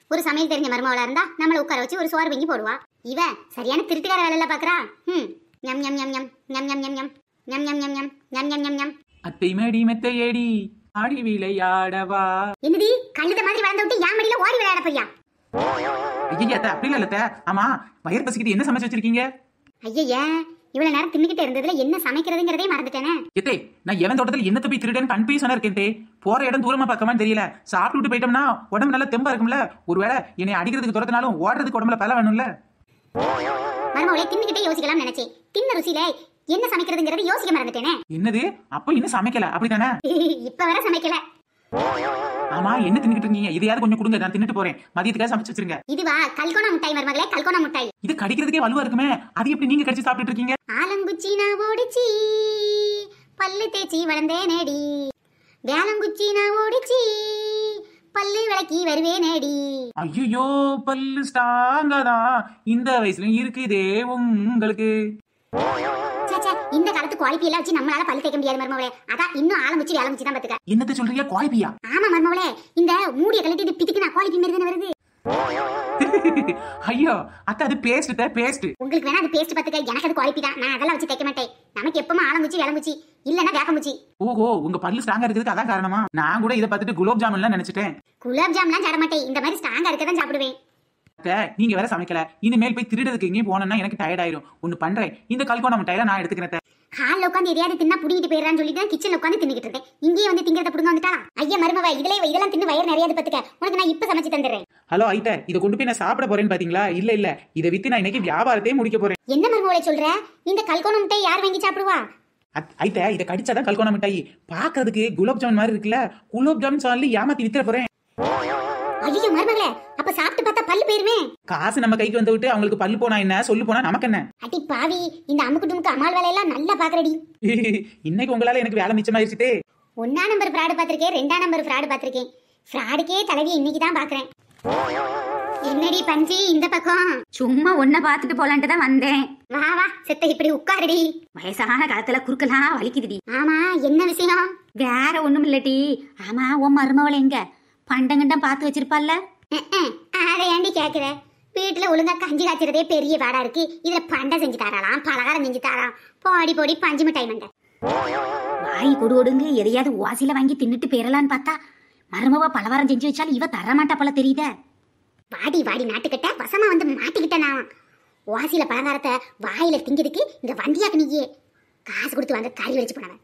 ஒரு சமையல் தெரிஞ்ச மருமவளா இருந்தா நம்மள உட்கார வச்சு ஒரு சோறு வாங்கி போடுவா இவ சரியான திருட்டுக்கார வேலையில பாக்குறா ம் ஞம் ஞம் ஞம் ஞம் ஞம் ஞம் ஞம் ஞம் ஞம் ஞம் ஞம் ஞம் ஞம் ஞம் ஞம் ஞம் அத்தை மடி மெத்தையடி ஆடி விளையாடவா என்னடி கழுத மாதிரி வளர்ந்து விட்டு என் மடியில ஓடி விளையாட போறியா ஐயா அத்தை அப்படி இல்ல அத்தை ஆமா வயிறு பசிக்கிட்டு என்ன சமைச்சு வச்சிருக்கீங்க ஐயய்யா இவ்வளவு நேரம் தின்னுகிட்டு இருந்ததுல என்ன சமைக்கிறதுங்கிறதே மறந்துட்டேனே எத்தே நான் எவன் தோட்டத்துல என்னத்த போய் திருடேன்னு கண்பேய் சொன்னா இருக்கேன் தே போற இடம் தூரமா பார்க்கமான்னு தெரியல சாப்பிட்டு போயிட்டோம்னா உடம்பு நல்லா தெம்பா இருக்கும்ல ஒருவேளை என்னை அடிக்கிறதுக்கு துரத்தினாலும் ஓடுறதுக்கு உடம்புல பல வேணும்ல மருமவளை தின்னுகிட்டே யோசிக்கலாம் நினைச்சேன் தின்ன ருசியில என்ன சமைக்கிறதுங்கிறது யோசிக்க மறந்துட்டேனே என்னது அப்போ இன்னும் சமைக்கல அப்படித்தானே இப்ப வர சமைக்கல ஆமா என்ன தின்னுட்டு இருக்கீங்க இதையாவது கொஞ்சம் கொடுங்க நான் தின்னுட்டு போறேன் மதியத்துக்காக சமைச்சு வச்சிருங்க இதுவா கல்கோணா முட்டாய் மருமகளே கல்கோணா முட்டாய் இது கடிக்கிறதுக்கே வலுவா இருக்குமே அது எப்படி நீங்க கடிச்சு சாப்பிட்டுட்டு இருக்கீங்க ஆலங்குச்சி நான் ஓடிச்சி பல்லு தேய்ச்சி வளர்ந்தேனேடி வேலங்குச்சி நான் ஓடிச்சி பல்லு விளக்கி வருவேனேடி ஐயோ பல்லு ஸ்ட்ராங்கா தான் இந்த வயசுல இருக்குதே உங்களுக்கு ச்சே, ச்சே, இந்த காலத்து குவாலிட்டி எல்லாம் வச்சு நம்மளால பல்லு தேய்க்க முடியாது மருமவளே அதான் இன்னும் ஆலங்குச்சி வேலங்குச்சி தான் பாத்துக்க என்னத்த சொல்றீங்க குவாய்பியா ஆமா மருமவளே இந்த மூடிய கழட்டிட்டு பிதுக்கு நான் குவாலிட்டி மாதிரி தானே வருது ஐயோ அத்தை அது பேஸ்ட் பேஸ்ட் உங்களுக்கு வேணா அது பேஸ்ட் பாத்துக்க எனக்கு அது குவாலிட்டி தான் நான் அதெல்லாம் வச்சு தைக்க மாட்டேன் நமக்கு எப்பவுமே ஆலங்குச்சி வேலங்குச்சி இல்லன்னா வேப்பங்குச்சி ஓஹோ உங்க பல்லு ஸ்ட்ராங்கா இருக்கிறதுக்கு அதான் காரணமா நான் கூட இதை பார்த்துட்டு குலோப் ஜாமுன்லாம் நினைச்சிட்டேன் குலாப் ஜாம்லாம் சாட மாட்டேன் இந்த மாதிரி ஸ்ட்ராங்கா இருக்க தான் சாப்பிடுவேன் அத்தை நீங்க வேற சமைக்கல இனிமேல் போய் திருடுறதுக்கு எங்கேயும் போனேன்னா எனக்கு டயர்ட் ஆயிரும் ஒன்னு பண்றேன் இந்த கல்கோணம் மிட்டாயில நான் எடுத்துக்கிறேன் அத்தை. ஹால்ல உட்காந்து எதையாவது தின்னா புடிங்கிட்டு போயிடறான்னு சொல்லிட்டு தான் கிச்சன்ல உட்காந்து தின்னுகிட்டு இருக்கேன் இங்கேயே வந்து திங்கிறத புடுங்க வந்துட்டாளா ஐயா மருமவ இதுல இதெல்லாம் தின்னு வயிறு நிறைய பத்துக்க உனக்கு நான் இப்ப சமைச்சு தந்துடுறேன் ஹலோ ஐட்ட இதை கொண்டு போய் நான் சாப்பிட போறேன்னு பாத்தீங்களா இல்ல இல்ல இதை வித்து நான் இன்னைக்கு வியாபாரத்தையே முடிக்க போறேன் என்ன மருமவளை சொல்ற இந்த கல்கோணம் முட்டை யார் வாங்கி சாப்பிடுவா அத்- ஐட்ட இதை கடிச்சாதான் கல்கோணம் மிட்டாய் பாக்குறதுக்கு குலோப் ஜாமுன் மாதிரி இருக்குல்ல குலோப் ஜாமுன் சொல்லி ஏமாத்தி வித்துற போறேன் ஐயோ மருமகளே அப்ப சாப்பிட்டு பார்த்தா பல்லு போயிருமே காசு நம்ம கைக்கு வந்து விட்டு அவங்களுக்கு பல்லு போனா என்ன சொல்லு போனா நமக்கு என்ன அடி பாவி இந்த அமுக்கு டுமுக்கு அமால் வேலையெல்லாம் நல்லா பாக்குறடி இன்னைக்கு உங்களால எனக்கு வேலை மிச்சமாயிருச்சுட்டே ஒன்னா நம்பர் ஃப்ராடு பார்த்திருக்கேன் ரெண்டாம் நம்பர் ஃப்ராடு பார்த்திருக்கேன் ஃப்ராடுக்கே தலைவி இன்னைக்கு தான் பாக்குறேன் என்னடி பஞ்சி இந்த பக்கம் சும்மா ஒன்ன பார்த்துட்டு போலான்ட்டு தான் வந்தேன் வா வா செத்த இப்படி உட்காருடி வயசான காலத்துல குறுக்கெல்லாம் வலிக்குதுடி ஆமா என்ன விஷயம் வேற ஒண்ணும் இல்லடி ஆமா உன் மருமவளை எங்க பண்டங்கண்டம் பார்த்து வச்சிருப்பால்ல அஹ், அதை ஏண்டி கேக்குற வீட்டுல ஒழுங்கா கஞ்சி காய்ச்சறதே பெரிய பாடா இருக்கு இதுல பண்டை செஞ்சு தரலாம் பலகாரம் செஞ்சு தரலாம் போடி போடி பஞ்சு மிட்டாய் மண்டை வாய் கொடு கொடுங்க எதையாவது ஓசில வாங்கி தின்னுட்டு போயிடலான்னு பார்த்தா மருமவ பலவாரம் செஞ்சு வச்சாலும் இவ தரமாட்டா போல தெரியுதே வாடி வாடி நாட்டுக்கிட்ட வசமா வந்து மாட்டிக்கிட்ட நான் வாசியில பலகாரத்தை வாயில திங்கிறதுக்கு இங்க வந்தியாக்கு நீயே காசு கொடுத்து வாங்க கறி வச்சு போனவன்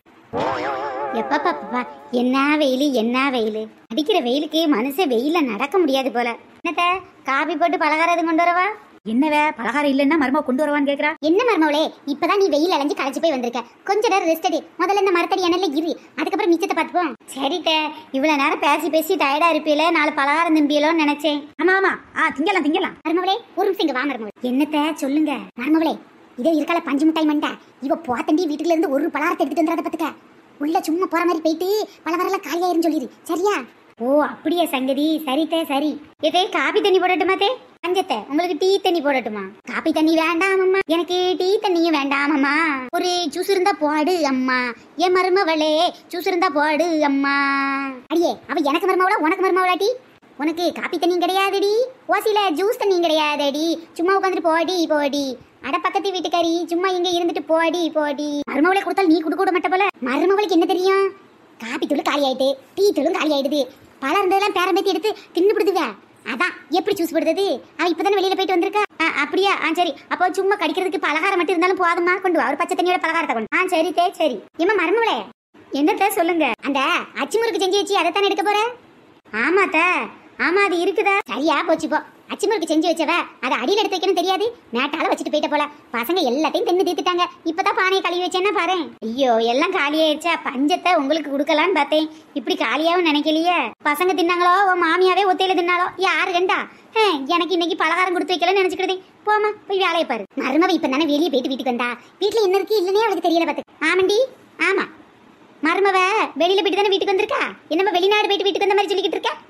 எப்பப்பா என்ன வெயில் என்ன வெயில் அடிக்கிற வெயிலுக்கு மனுஷன் வெயில நடக்க முடியாது போல என்னத்த காபி போட்டு பலகாரம் எதுவும் கொண்டு வரவா என்னவே பலகாரம் இல்லைன்னா மருமவ கொண்டு வருவான்னு கேக்குறா என்ன மருமவளே இப்பதான் நீ வெயில் அலைஞ்சு களைச்சு போய் வந்திருக்க கொஞ்ச நேரம் ரெஸ்ட் எடு முதல்ல இந்த மரத்தடி அணையில இரு அதுக்கப்புறம் மிச்சத்தை பார்த்துப்போம் சரிட்ட இவ்வளவு நேரம் பேசி பேசி டயர்டா இருப்பீல நாலு பலகாரம் திம்பியலோன்னு நினைச்சேன் ஆமா ஆமா ஆ திங்கலாம் திங்கலாம் மருமவளே ஒரு நிமிஷம் இங்க வா மருமவளே என்னத்த சொல்லுங்க மருமவளே இதே இருக்கால பஞ்சு மிட்டாய் மண்டை இவ போத்தண்டி வீட்டுல இருந்து ஒரு பலகாரத்தை எடுத்துட்டு வந்துடாத பாத்துக்க உள்ள சும்மா போற மாதிரி போயிட்டு பலகாரம் காலியாயிரும் சொல்லிடு சரியா ஓ அப்படியா சங்கதி சரித்தே சரி இதே காபி தண்ணி போடட்டுமா தே பஞ்சத்தை உங்களுக்கு டீ தண்ணி போடட்டுமா காபி தண்ணி வேண்டாம் அம்மா எனக்கு டீ தண்ணியும் வேண்டாம் அம்மா ஒரு ஜூஸ் இருந்தா போடு அம்மா என் மருமவளே ஜூஸ் இருந்தா போடு அம்மா அடியே அவ எனக்கு மருமவளா உனக்கு மருமவளா டீ உனக்கு காப்பி தண்ணியும் கிடையாதுடி ஓசில ஜூஸ் தண்ணியும் கிடையாதுடி சும்மா உட்காந்துட்டு போடி போடி அட பக்கத்து வீட்டுக்காரி சும்மா இங்க இருந்துட்டு போடி போடி மருமவளை கொடுத்தால் நீ கொடுக்க விட மாட்ட போல மருமவளுக்கு என்ன தெரியும் காப்பி தூள் காலி ஆயிட்டு டீ தூளும் காலி ஆயிடுது பழம் இருந்ததெல்லாம் பேரம்பேத்தி எடுத்து தின்னு விடுதுங்க அதான் எப்படி ஜூஸ் போடுறது அவ இப்பதானே வெளியில போயிட்டு வந்திருக்கா ஆ, அப்படியா ஆ சரி அப்போ சும்மா கடிக்கிறதுக்கு பலகாரம் மட்டும் இருந்தாலும் போதுமா கொண்டு வா ஒரு பச்சை தண்ணியோட பலகாரத்தை கொண்டு ஆ சரி தே சரி ஏமா மருமவளே என்னத்த சொல்லுங்க அந்த அச்சு முறுக்கு செஞ்சு வச்சு அதைத்தானே எடுக்க போற ஆமாத்த ஆமா அது இருக்குதா சரியா போச்சு போ அச்சுமுறுக்கு செஞ்சு வச்சவ அதை அடியில் எடுத்து வைக்கணும் தெரியாது மேட்டால வச்சுட்டு போயிட்ட போல பசங்க எல்லாத்தையும் தின்னு தீர்த்துட்டாங்க இப்பதான் பானையை கழுவி வச்சேன்னா பாரு ஐயோ எல்லாம் காலியாயிருச்சா பஞ்சத்தை உங்களுக்கு கொடுக்கலான்னு பார்த்தேன் இப்படி காலியாவும் நினைக்கலையே பசங்க தின்னாங்களோ உன் மாமியாவே ஒத்தையில தின்னாலோ யாரு கண்டா ஹே, எனக்கு இன்னைக்கு பலகாரம் கொடுத்து வைக்கலன்னு நினைச்சுக்கிட்டே போமா போய் வேலையை பாரு மருமவ இப்ப தானே வெளியே போயிட்டு வீட்டுக்கு வந்தா வீட்டுல என்ன இருக்கு இல்லனே அவளுக்கு தெரியல பாத்து ஆமண்டி ஆமா மருமவ வெளியில போயிட்டு தானே வீட்டுக்கு வந்திருக்கா என்னமோ வெளிநாடு போயிட்டு வீட்டுக்கு வந்த மாதிரி சொல்லிக்கிட்டு இருக்க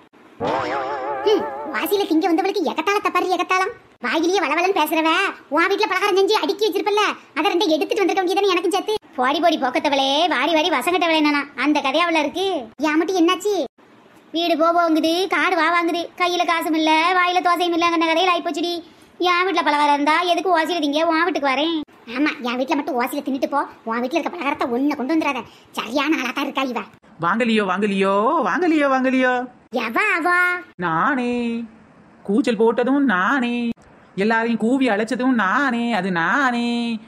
ஹம், வாசியில திங்க வந்தவளுக்கு எகத்தால தப்பாரு எகத்தாலம் வாயிலேயே வளவலன்னு பேசுறவ உன் வீட்டுல பலகாரம் செஞ்சு அடுக்கி வச்சிருப்பல்ல அதை ரெண்டை எடுத்துட்டு வந்திருக்க வேண்டியதானே எனக்கும் சேர்த்து போடி போடி போக்கத்தவளே வாடி வாடி வசங்கட்டவளே நானா அந்த கதையாவுல இருக்கு ஏன் மட்டும் என்னாச்சு வீடு போ போங்குது காடு வா வாங்குது கையில காசும் இல்ல வாயில தோசையும் இல்லைங்கிற கதையில ஆயிப்போச்சுடி என் வீட்டுல பலகாரம் இருந்தா எதுக்கு ஓசியில திங்க உன் வீட்டுக்கு வரேன் ஆமா என் வீட்டுல மட்டும் ஓசியில தின்னுட்டு போ உன் வீட்டுல இருக்க பலகாரத்தை ஒண்ணு கொண்டு வந்துடாத சரியான ஆளா தான் இருக்கா இவ வாங்கலியோ வாங்கலியோ வாங்கலியோ வாங்கலியோ எவ அவா நானே கூச்சல் போட்டதும் நானே எல்லாரையும் கூவி அழைச்சதும் நானே அது நானே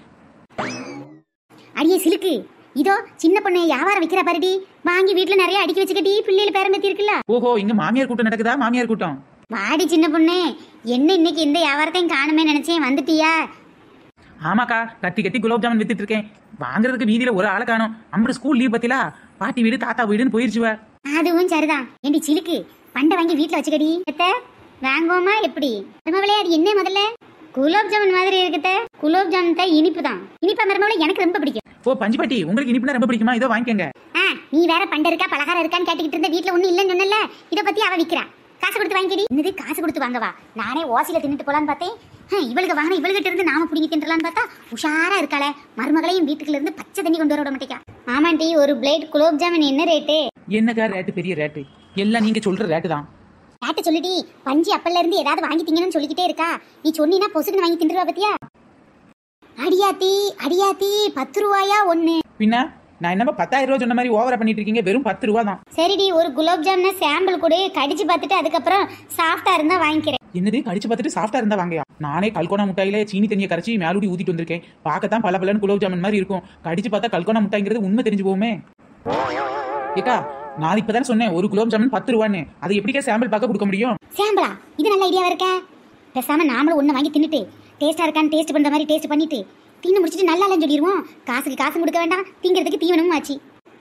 அடியே சிலுக்கு இதோ சின்ன பொண்ணு வியாபாரம் வைக்கிற பாருடி வாங்கி வீட்டுல நிறைய அடுக்கி வச்சுக்கட்டி பிள்ளைகள் பேரம்பத்தி இருக்குல்ல ஓஹோ இங்க மாமியார் கூட்டம் நடக்குதா மாமியார் கூட்டம் வாடி சின்ன பொண்ணு என்ன இன்னைக்கு இந்த வியாபாரத்தையும் காணுமே நினைச்சேன் வந்துட்டியா ஆமாக்கா கட்டி கட்டி குலோப் ஜாமுன் வித்துட்டு இருக்கேன் வாங்குறதுக்கு வீதியில ஒரு ஆளை காணும் அம்பது ஸ்கூல் லீவ் பத்திலா பாட்டி வீடு தாத்தா வீடுன்னு போயிருச்சுவ அதுவும் சரிதான் ஏண்டி சிலுக்கு பண்டை வாங்கி வீட்டுல வச்சுக்கடி எத்த வாங்குவோமா எப்படி மருமவளே அது என்ன முதல்ல குலோப் ஜாமுன் மாதிரி இருக்குத குலோப் ஜாமுன் தான் இனிப்பு தான் இனிப்பா மருமவளே எனக்கு ரொம்ப பிடிக்கும் ஓ பஞ்சு பாட்டி உங்களுக்கு இனிப்புனா ரொம்ப பிடிக்குமா இதோ வாங்கிக்கங்க ஆ நீ வேற பண்டை இருக்கா பலகாரம் இருக்கான்னு கேட்டுக்கிட்டு இருந்த வீட்டுல ஒண்ணும் இல்லைன்னு சொன்னல இத பத்தி அவ விக்கிறா காசு கொடுத்து வாங்கிடி என்னது காசு கொடுத்து வாங்கவா நானே ஓசில தின்னுட்டு போலான்னு பார்த்தேன் ஹம், இவளுக்கு வாங்கின இவளுகிட்ட இருந்து நாம பிடிங்கி தின்றலான்னு பார்த்தா உஷாரா இருக்காளே மருமகளையும் வீட்டுக்குள்ள இருந்து பச்சை தண்ணி கொண்டு வர விட மாட்டேக்கா ஆமாண்டி ஒரு பிளேட் குலோப் ஜாமுன் என்ன ரேட்டு என்னக்கா ரேட்டு பெரிய ரேட்டு எல்லாம் நீங்க சொல்ற ரேட்டு தான் ரேட்டு சொல்லிடி பஞ்சு அப்பல்ல இருந்து ஏதாவது வாங்கி திங்கணும்னு சொல்லிக்கிட்டே இருக்கா நீ சொன்னீனா பொசுக்குன்னு வாங்கி தின்றுவா பத்தியா அடியாத்தி அடியாத்தி பத்து ரூபாயா ஒண்ணு பின்ன நான் என்னமா பத்தாயிரம் ரூபா சொன்ன மாதிரி ஓவரா பண்ணிட்டு இருக்கீங்க வெறும் பத்து ரூபா தான் சரிடி ஒரு குலோப் ஜாமுன சாம்பிள் கொடு கடிச்சு பார்த்துட்டு அதுக்கப்புறம் சாஃப்டா இருந்தா வாங்கிக்கிறேன் என்னது கடிச்சு பார்த்துட்டு சாஃப்டா இருந்தா வாங்கயா நானே கல்கோனா முட்டாயில சீனி தண்ணியை கரைச்சி மேலூடி ஊத்திட்டு வந்திருக்கேன் பார்க்கத்தான் பல பலன்னு குலோப் ஜாமுன் மாதிரி இருக்கும் கடிச்சு பார்த்தா கல்கோனா முட்டாய்ங்கிறது உண்மை தெரிஞ்சு போகுமே ஏக்கா நான் இப்பதான் சொன்னேன் ஒரு குலோப் ஜாமுன் பத்து ரூபான்னு அதை எப்படிக்கா சாம்பிள் பார்க்க கொடுக்க முடியும் சாம்பிளா இது நல்ல ஐடியாவா இருக்க பேசாம நாமளும் ஒண்ணு வாங்கி தின்னுட்டு டேஸ்டா இருக்கான்னு டேஸ்ட் பண்ற மாதிரி டேஸ்ட் பண்ணிட்டு தின்னு முடிச்சிட்டு நல்லா இல்லைன்னு சொல்லிடுவோம் காசுக்கு காசு கொடுக்க வேண்டாம் திங்கிறதுக்கு தீவனமும் ஆச்சு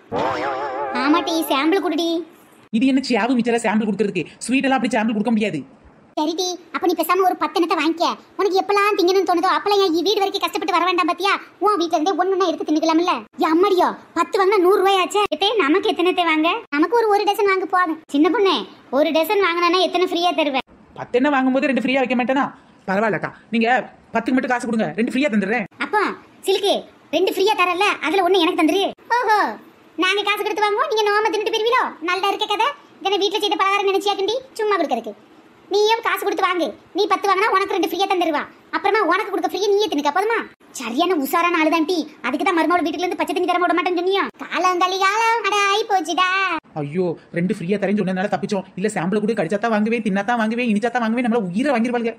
ஆமாட்டி சாம்பிள் குடுடி இது என்ன சியாவு மிச்சர சாம்பிள் கொடுக்கறதுக்கு ஸ்வீட் எல்லாம் அப்படி சாம்பிள் கொடுக்க முடியாது சரிடி அப்ப நீ பேசாம ஒரு பத்தனத்தை வாங்கிக்க உனக்கு எப்பலாம் திங்கணும்னு தோணுதோ அப்பலாம் என் வீடு வரைக்கும் கஷ்டப்பட்டு வர வேண்டாம் பாத்தியா உன் வீட்ல இருந்தே ஒண்ணுன்னா எடுத்து தின்னுக்கலாம்ல என் அம்மாடியோ பத்து வாங்கினா நூறு ரூபாய் ஆச்சே எத்தே நமக்கு எத்தனத்தை வாங்க நமக்கு ஒரு ஒரு டசன் வாங்க போதும் சின்ன பொண்ணே ஒரு டசன் வாங்கினா எத்தனை ஃப்ரீயா தருவேன் பத்து என்ன வாங்கும்போது ரெண்டு ஃப்ரீயா வைக்க மாட்டேனா பரவாயில்லக்கா நீங்க பத்துக்கு மட்டும் காசு கொடுங்க ரெண்டு ஃப்ரீயா தந்துடுறேன் அப்பா சில்கு ரெண்டு ஃப்ரீயா தரல அதுல ஒண்ணு எனக்கு தந்துரு ஓஹோ நாங்க காசு கொடுத்து வாங்குவோம் நீங்க நோம தின்னுட்டு போயிருவீங்களோ நல்லா இருக்க கதை இதனை வீட்டுல செய்த பலகாரம் நினைச்சியாக்கண்டி சும்மா கொடுக்கறதுக்கு நீயும் காசு கொடுத்து வாங்கு நீ பத்து வாங்கினா உனக்கு ரெண்டு ஃப்ரீயா தந்துருவா அப்புறமா உனக்கு கொடுக்க ஃப்ரீயா நீயே தின்னுக்க போதுமா சரியான உசாரான ஆளுதான் டீ அதுக்கு தான் மருமகள் வீட்டுல இருந்து பச்சை தண்ணி தர விட மாட்டேன்னு சொன்னியா காலங்களி காலம் அட ஆயி போச்சுடா ஐயோ ரெண்டு ஃப்ரீயா தரேன்னு சொன்னதுனால தப்பிச்சோம் இல்ல சாம்பிள் கூட கடிச்சாத்தான் வாங்குவேன் தின்னாத்தான் வாங்குவேன் இனிச்சாத்தான் வாங்குவேன் நம்மள உயிரை வாங்கிருவாங்க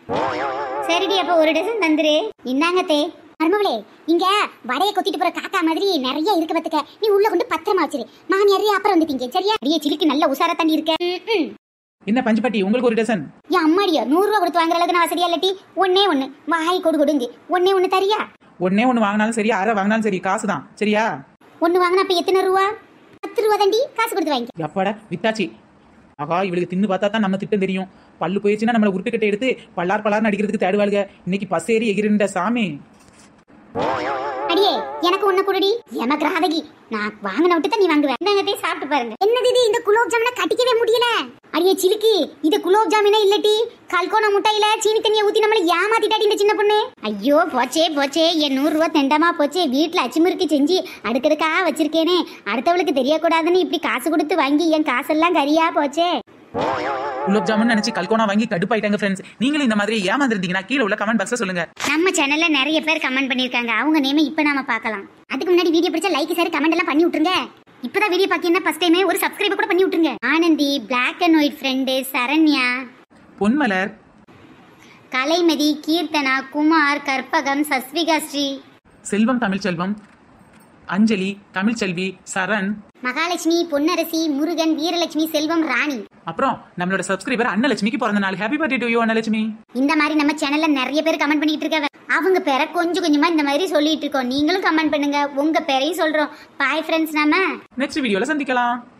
சரிடி அப்ப ஒரு டசன் தந்துரு இன்னாங்க தே மருமகளே இங்க வடைய கொத்திட்டு போற காக்கா மாதிரி நிறைய இருக்கு பத்துக்க நீ உள்ள கொண்டு பத்திரமா வச்சிரு மாமியார் அப்புறம் வந்துட்டீங்க சரியா அடியே சிலுக்கு நல்ல உசாரா தண்ணி இருக்க ம், ம். என்ன பஞ்சு பாட்டி உங்களுக்கு ஒரு டசன் என் அம்மாடியோ நூறு ரூபா கொடுத்து வாங்குற அளவுக்கு நான் வசதியா இல்லாட்டி ஒன்னே ஒண்ணு வாய் கொடு கொடுங்க ஒன்னே ஒண்ணு தரியா ஒன்னே ஒன்று வாங்கினாலும் சரி அரை வாங்கினாலும் சரி காசு தான் சரியா ஒண்ணு வாங்கினா அப்ப எத்தனை ரூபா பத்து ரூபா தாண்டி காசு கொடுத்து வாங்கி எப்பாடா வித்தாச்சு ஆகா இவளுக்கு தின்னு பார்த்தா தான் நம்ம திட்டம் தெரியும் பல்லு போயிடுச்சுன்னா நம்மளை உருட்டுக்கட்டை எடுத்து பல்லார் பல்லார்னு அடிக்கிறதுக்கு தேடுவாளுங்க இன்னைக்கு பஸ் ஏறி எகிரின்ற சாமி அடியே எனக்கு ஒண்ணு குடுடி எமக்கு ராதகி நான் வாங்கின விட்டு தான் நீ வாங்குவேன் இந்தாங்கத்தே சாப்பிட்டு பாருங்க என்னது இது இந்த குலோப் ஜாமுனை கட்டிக்கவே முடியல அடியே சிலுக்கு இது குலோப் ஜாமுனே இல்லட்டி கல்கோனா முட்டையில சீனி தண்ணியை ஊத்தி நம்மள ஏமாத்திட்டாடி இந்த சின்ன பொண்ணு ஐயோ போச்சே போச்சே என் நூறு ரூபா தெண்டமா போச்சே வீட்டுல அச்சுமுறுக்கி செஞ்சு அடுக்கடுக்கா வச்சிருக்கேனே அடுத்தவளுக்கு தெரியக்கூடாதுன்னு இப்படி காசு கொடுத்து வாங்கி என் காசெல்லாம் கரியா போச்சே குலோப் ஜாமுன் நினைச்சு கல்கோனா வாங்கி கடுப்பாயிட்டாங்க ஃப்ரெண்ட்ஸ் நீங்களும் இந்த மாதிரி ஏமாந்துருந்தீங்கன்னா கீழே உள்ள கமெண்ட் பாக்ஸ்ல சொல்லுங்க நம்ம சேனல்ல நிறைய பேர் கமெண்ட் பண்ணிருக்காங்க அவங்க நேம இப்ப நாம பார்க்கலாம் அதுக்கு முன்னாடி வீடியோ பிடிச்சா லைக் சார் கமெண்ட் எல்லாம் பண்ணி விட்டுருங்க இப்பதான் வீடியோ பாத்தீங்கன்னா ஃபர்ஸ்ட் டைமே ஒரு சப்ஸ்கிரைப் கூட பண்ணி விட்டுருங்க Anandhi black and white friend Saranya Ponmalar Kalaimathi Keerthana Kumar Karpagam Sasvika Sri Selvam Tamilselvam Anjali Tamilselvi Saran Mahalakshmi Ponnarasi Murugan Veeralakshmi Selvam Rani அப்புறம் நம்மளோட சப்ஸ்கிரைபர் அன்னலட்சுமிக்கு பிறந்த நாள் happy birthday to you Annalakshmi இந்த மாதிரி நம்ம சேனல்ல நிறைய பேர் கமெண்ட் பண்ணிட்டு இருக்காங்க அவங்க பேரை கொஞ்சம் கொஞ்சமா இந்த மாதிரி சொல்லிட்டு இருக்கோம் நீங்களும் கமெண்ட் பண்ணுங்க உங்க பேரையும் சொல்றோம் பாய் ஃப்ரெண்ட்ஸ் நாம நெக்ஸ்ட் வீடியோல சந்திக்கலாம்